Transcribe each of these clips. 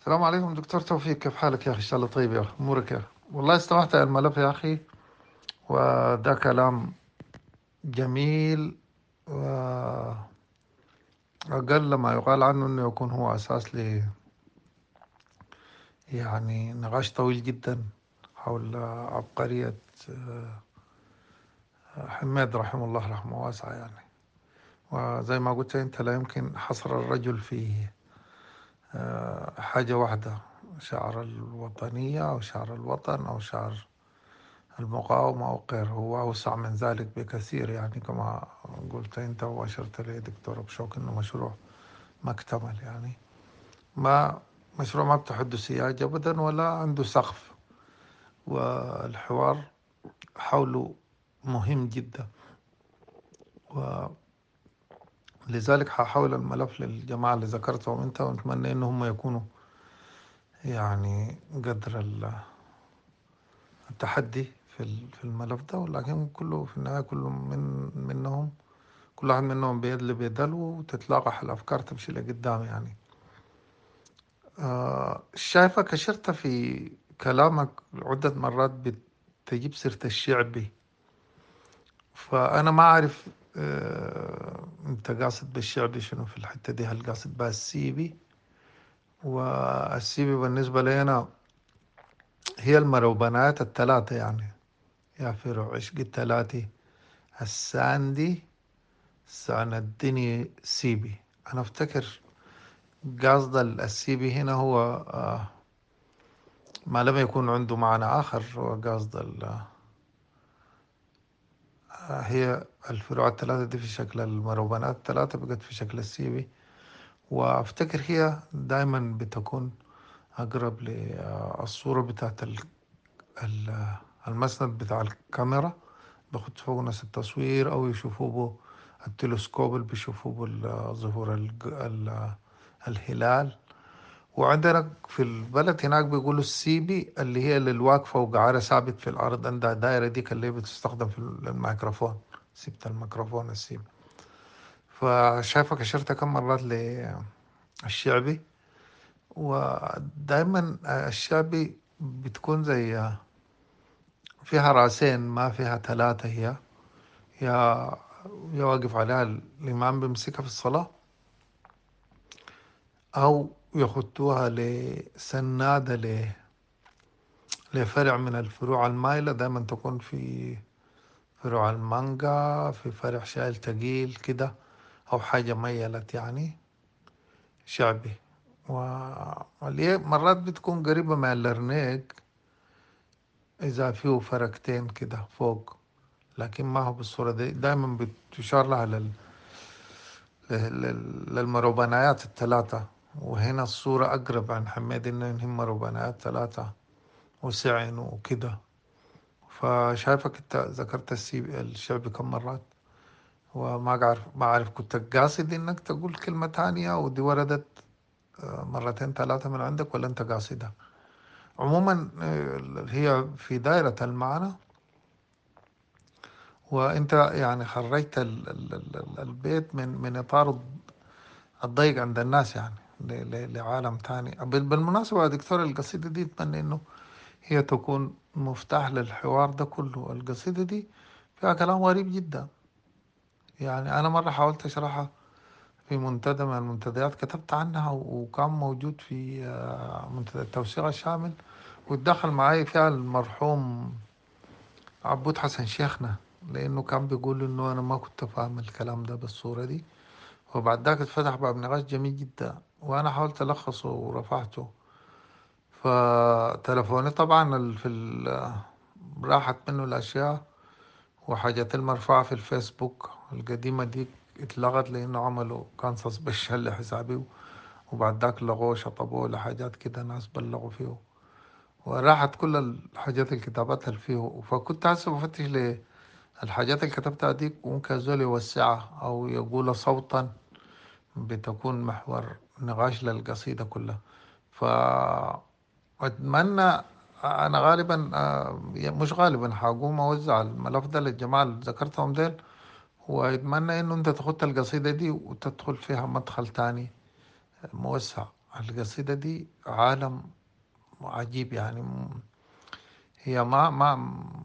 السلام عليكم دكتور توفيق كيف حالك يا اخي ان شاء الله طيب يا اخي امورك يا اخي والله استمعت على الملف يا اخي وده كلام جميل وأقل ما يقال عنه انه يكون هو اساس ل يعني نقاش طويل جدا حول عبقرية آه، حماد رحمه الله رحمه واسعة يعني وزي ما قلت انت لا يمكن حصر الرجل في آه، حاجة واحدة شعر الوطنية أو شعر الوطن أو شعر المقاومة أو غيره هو أوسع من ذلك بكثير يعني كما قلت أنت وأشرت لي دكتور بشوك إنه مشروع ما اكتمل يعني ما مشروع ما بتحده سياج أبدا ولا عنده سقف والحوار حوله مهم جدا ولذلك ححول الملف للجماعة اللي ذكرتهم أنت ونتمنى إنهم يكونوا يعني قدر التحدي في في الملف ده ولكن كله في النهاية كله من منهم كل واحد منهم بيدل بيدل وتتلاقح الأفكار تمشي لقدام يعني آه شايفك أشرت في كلامك عدة مرات بتجيب سيرة الشعبي فأنا ما أعرف آه أنت قاصد بالشعبي شنو في الحتة دي هل قاصد بها السيبي والسيبي بالنسبة لي أنا هي المروبنات الثلاثة يعني يا فرع عشق الثلاثة الساندي ساندني سيبي أنا أفتكر قصد السيبي هنا هو آه، ما لم يكن عنده معنى آخر هو قصد آه، هي الفروع الثلاثة دي في شكل المروبنات الثلاثة بقت في شكل السيبي وافتكر هي دائما بتكون اقرب للصورة بتاعت المسند بتاع الكاميرا بخد فوق ناس التصوير او يشوفوه بو التلسكوب اللي بيشوفوه بظهور الهلال وعندنا في البلد هناك بيقولوا السيبي اللي هي اللي الواقفة وقعارة ثابت في الأرض عندها الدائرة دي اللي بتستخدم في الميكروفون سيبت الميكروفون السيبي فشايفك أشرت كم مرات للشعبي ودائما الشعبي بتكون زي فيها راسين ما فيها ثلاثة هي يا يا واقف عليها الإمام بيمسكها في الصلاة أو يخطوها لسنادة ل لفرع من الفروع المايلة دائما تكون في فروع المانجا في فرع شايل تقيل كده أو حاجة ميلت يعني شعبي واللي مرات بتكون قريبة من اللرنيك إذا فيه فرقتين كده فوق لكن ما هو بالصورة دي دائما بتشار لها لل... للمروبانيات الثلاثة وهنا الصورة أقرب عن حميد إنهم مروبانيات ثلاثة وسعن وكده فشايفك انت ذكرت الشعبي كم مرات وما أعرف ما أعرف كنت قاصد إنك تقول كلمة تانية ودي وردت آه، مرتين ثلاثة من عندك ولا أنت قاصدها عموما آه، هي في دائرة المعنى وأنت يعني خرجت البيت من من إطار الضيق عند الناس يعني لعالم تاني بالمناسبة يا دكتور القصيدة دي أتمنى إنه هي تكون مفتاح للحوار ده كله القصيدة دي فيها كلام غريب جدا يعني أنا مرة حاولت أشرحها في منتدى من المنتديات كتبت عنها وكان موجود في آه، منتدى التوثيق الشامل وتدخل معي فيها المرحوم عبود حسن شيخنا لأنه كان بيقول إنه أنا ما كنت فاهم الكلام ده بالصورة دي وبعد ذاك اتفتح باب نقاش جميل جدا وأنا حاولت ألخصه ورفعته فتلفوني طبعا في راحت منه الأشياء وحاجات المرفوعة في الفيسبوك القديمة دي اتلغت لأنه عملوا كان سسبشن لحسابي وبعد ذاك لغوه شطبوه لحاجات كده ناس بلغوا فيه وراحت كل الحاجات اللي كتبتها فيه فكنت هسه بفتش للحاجات اللي كتبتها دي ممكن زول يوسعها أو يقول صوتا بتكون محور نقاش للقصيدة كلها فأتمنى أنا غالبا آه، مش غالبا حقوم أوزع الملف ده للجماعة اللي ذكرتهم ديل ويتمنى انه انت تخط القصيدة دي وتدخل فيها مدخل تاني موسع القصيدة دي عالم عجيب يعني هي ما ما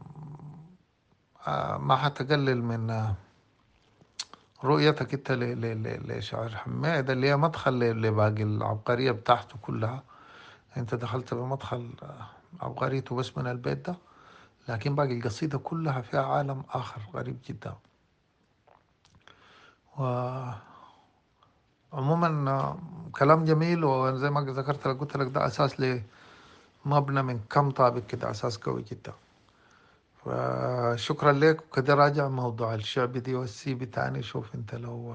ما حتقلل من رؤيتك انت لشعر حميد اللي هي مدخل لباقي العبقرية بتاعته كلها انت دخلت بمدخل عبقريته بس من البيت ده لكن باقي القصيدة كلها فيها عالم آخر غريب جدا و عموما كلام جميل وزي ما ذكرت لك قلت لك ده أساس لمبنى من كم طابق كده أساس قوي جدا فشكرا لك وكده راجع موضوع الشعب دي والسي بتاعي شوف انت لو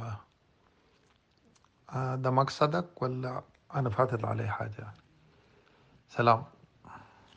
ده مقصدك ولا انا فاتت عليه حاجة سلام